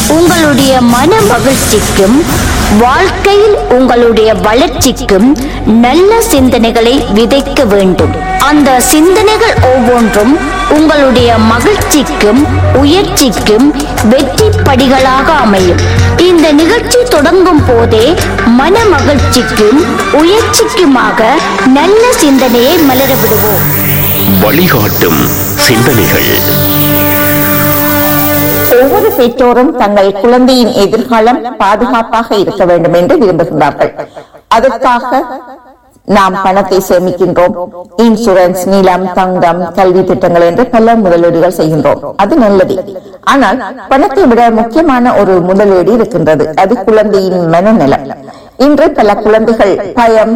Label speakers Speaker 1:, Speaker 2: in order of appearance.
Speaker 1: உங்களுடைய மன மகிழ்ச்சிக்கும் வாழ்க்கையில் உங்களுடைய வளர்ச்சிக்கும் நல்ல சிந்தனைகளை விதைக்க வேண்டும் அந்த சிந்தனைகள் ஒவ்வொன்றும் உங்களுடைய மகிழ்ச்சிக்கும் உயர்ச்சிக்கும் வெற்றி படிகளாக அமையும் இந்த நிகழ்ச்சி தொடங்கும் போதே மன மகிழ்ச்சிக்கும் உயர்ச்சிக்குமாக நல்ல சிந்தனையை மலர விடுவோம்
Speaker 2: வழிகாட்டும் சிந்தனைகள்
Speaker 3: ஒவ்வொரு பெற்றோரும் தங்கள் குழந்தையின் எதிர்காலம் பாதுகாப்பாக இருக்க வேண்டும் என்று விரும்புகின்றார்கள் அதற்காக நாம் பணத்தை சேமிக்கின்றோம் இன்சூரன்ஸ் நிலம் தங்கம் கல்வி திட்டங்கள் என்று பல முதலீடுகள் செய்கின்றோம் அது நல்லது ஆனால் பணத்தை விட முக்கியமான ஒரு முதலீடு இருக்கின்றது அது குழந்தையின் மனநலம் இன்று பல குழந்தைகள் பயம்